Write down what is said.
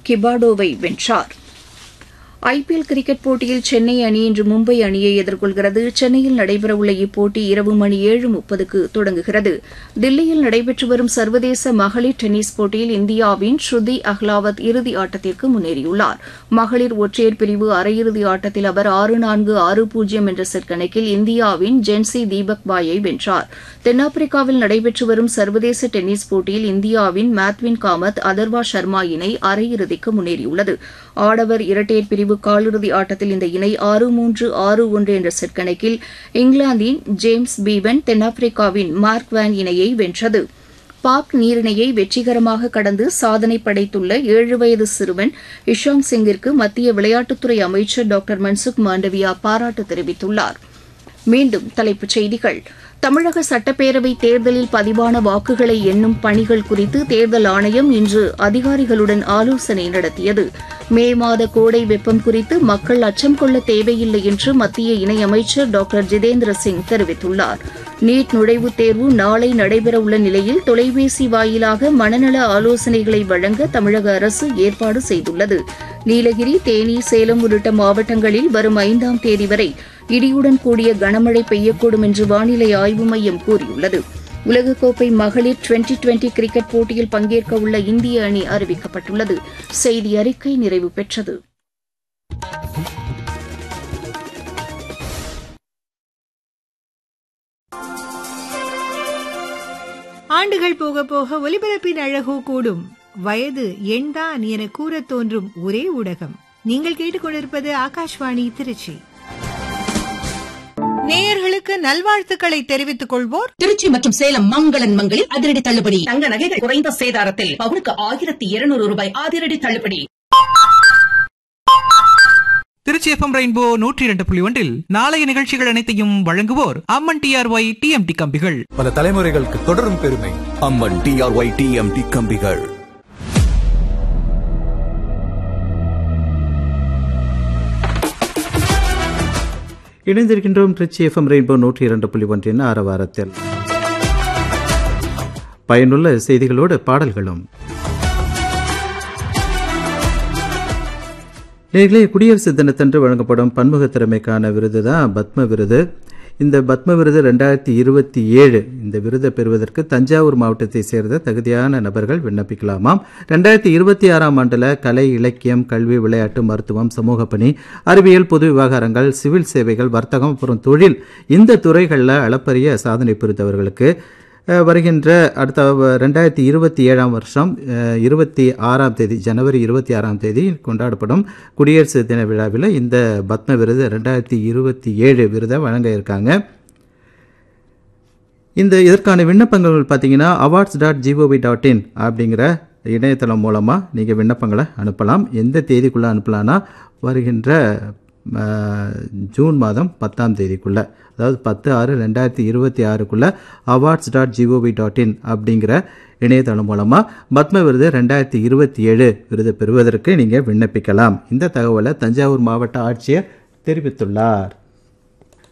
கிபாடோவை வென்றார் IPL cricket போட்டியில் சென்னை அணி இன்று மும்பை அணியை எதிர்கொள்கிறது சென்னையில் நடைபெறவுள்ள இப்போட்டி இரவு மணி ஏழு முப்பதுக்கு தொடங்குகிறது தில்லியில் நடைபெற்று வரும் சர்வதேச மகளிர் டென்னிஸ் போட்டியில் இந்தியாவின் ஸ்ருதி அஹ்லாவத் இறுதி ஆட்டத்திற்கு முன்னேறியுள்ளார் மகளிர் ஒற்றையர் பிரிவு அரையிறுதி ஆட்டத்தில் அவர் ஆறு நான்கு ஆறு பூஜ்ஜியம் என்ற செட் கணக்கில் இந்தியாவின் ஜென்சி தீபக் பாயை வென்றார் தென்னாப்பிரிக்காவில் நடைபெற்று வரும் சர்வதேச டென்னிஸ் போட்டியில் இந்தியாவின் மேத்வின் காமத் அதர்வா சர்மா இணை அரையிறுதிக்கு முன்னேறியுள்ளது ஆடவர் இரட்டையர் பிரிவு காலிறுதி ஆட்டத்தில் இந்த இணை ஆறு மூன்று ஆறு ஒன்று என்ற செட் கணக்கில் இங்கிலாந்தின் ஜேம்ஸ் பீவன் தென்னாப்பிரிக்காவின் மார்க் வேன் இணையை வென்றது பாக் நீரிணையை வெற்றிகரமாக கடந்து சாதனை படைத்துள்ள ஏழு வயது சிறுவன் இஷாங் சிங்கிற்கு மத்திய விளையாட்டுத்துறை அமைச்சர் டாக்டர் மன்சுக் மாண்டவியா பாராட்டு தெரிவித்துள்ளார் மீண்டும் தலைப்புச் செய்திகள் தமிழக சட்டப்பேரவை தேர்தலில் பதிவான வாக்குகளை எண்ணும் பணிகள் குறித்து தேர்தல் ஆணையம் இன்று அதிகாரிகளுடன் ஆலோசனை நடத்தியது மே மாத கோடை வெப்பம் குறித்து மக்கள் அச்சம் கொள்ள தேவையில்லை என்று மத்திய இணையமைச்சர் டாக்டர் ஜிதேந்திர சிங் தெரிவித்துள்ளார் நீட் நுழைவுத் தேர்வு நாளை நடைபெறவுள்ள நிலையில் தொலைபேசி வாயிலாக மனநல ஆலோசனைகளை வழங்க தமிழக அரசு ஏற்பாடு செய்துள்ளது நீலகிரி தேனி சேலம் உள்ளிட்ட மாவட்டங்களில் வரும் ஐந்தாம் தேதி வரை இடியுடன் கூடிய கனமழை பெய்யக்கூடும் என்று வானிலை ஆய்வு மையம் கூறியுள்ளது உலகக்கோப்பை மகளிர் டுவெண்டி டுவெண்டி கிரிக்கெட் போட்டியில் பங்கேற்க உள்ள இந்திய அணி அறிவிக்கப்பட்டுள்ளது செய்தி அறிக்கை நிறைவு பெற்றது ஆண்டுகள் போக போக ஒலிபரப்பின் அழகோ கூடும் வயது எண்தான் என கூறத் தோன்றும் ஒரே ஊடகம் நீங்கள் கேட்டுக்கொண்டிருப்பது ஆகாஷ்வாணி திருச்சி நேயர்களுக்கு நல்வாழ்த்துக்களை தெரிவித்துக் கொள்வோர் திருச்சி மற்றும் சேலம் மங்களன் மங்களில் அதிரடி தள்ளுபடி தங்க நகைகள் குறைந்த சேதாரத்தில் பவுனுக்கு ஆயிரத்தி இருநூறு ரூபாய் அதிரடி தள்ளுபடி திருச்சி எஃப்எம் ரெயின்போ நூற்றி இரண்டு புள்ளி ஒன்றில் நாளைய நிகழ்ச்சிகள் அனைத்தையும் வழங்குவோர் அம்மன் டிஆர்ஒய் டிஎம்டி கம்பிகள் பல தலைமுறைகளுக்கு தொடரும் பெருமை அம்மன் டிஆர்ஒய் டிஎம்டி கம்பிகள் இணைந்திருக்கின்றோம் திருச்சி எஃப்எம் ரெயின்போ நூற்றி இரண்டு புள்ளி ஒன்றின் ஆரவாரத்தில் பயனுள்ள செய்திகளோடு பாடல்களும் நேர்களே குடியரசு தினத்தன்று வழங்கப்படும் பன்முக திறமைக்கான விருது தான் பத்ம விருது இந்த பத்ம விருது ரெண்டாயிரத்தி இருபத்தி ஏழு இந்த விருதை பெறுவதற்கு தஞ்சாவூர் மாவட்டத்தை சேர்ந்த தகுதியான நபர்கள் விண்ணப்பிக்கலாமாம் ரெண்டாயிரத்தி இருபத்தி ஆறாம் ஆண்டில் கலை இலக்கியம் கல்வி விளையாட்டு மருத்துவம் சமூக பணி அறிவியல் பொது விவகாரங்கள் சிவில் சேவைகள் வர்த்தகம் அப்புறம் தொழில் இந்த துறைகளில் அளப்பரிய சாதனை புரிந்தவர்களுக்கு அஹ், வருகின்ற அடுத்த வ- ரெண்டாயிரத்தி இருபத்தி ஏழாம் வருஷம் அஹ், இருபத்தி ஆறாம் தேதி ஜனவரி இருபத்தி ஆறாம் தேதி கொண்டாடப்படும் குடியரசு தின விழாவில் இந்த பத்ம விருது ரெண்டாயிரத்தி இருபத்தி ஏழு விருதை வழங்க இருக்காங்க இந்த இதற்கான விண்ணப்பங்கள் பார்த்தீங்கன்னா awards dot G O V dot in அப்படிங்கிற இணையதளம் மூலமாக நீங்கள் விண்ணப்பங்களை அனுப்பலாம் எந்த தேதிக்குள்ளே அனுப்பலான்னா வருகின்ற அஹ், ஜூன் மாதம் பத்தாம் தேதிக்குள்ளே அதாவது பத்து ஆறு ரெண்டாயிரத்தி இருபத்தி ஆறுக்குள்ளே awards dot G O V dot in அப்படிங்கிற இணையதளம் மூலமாக பத்ம விருது ரெண்டாயிரத்தி இருபத்தி ஏழு விருது பெறுவதற்கு நீங்கள் விண்ணப்பிக்கலாம் இந்த தகவலை தஞ்சாவூர் மாவட்ட ஆட்சியர் தெரிவித்துள்ளார்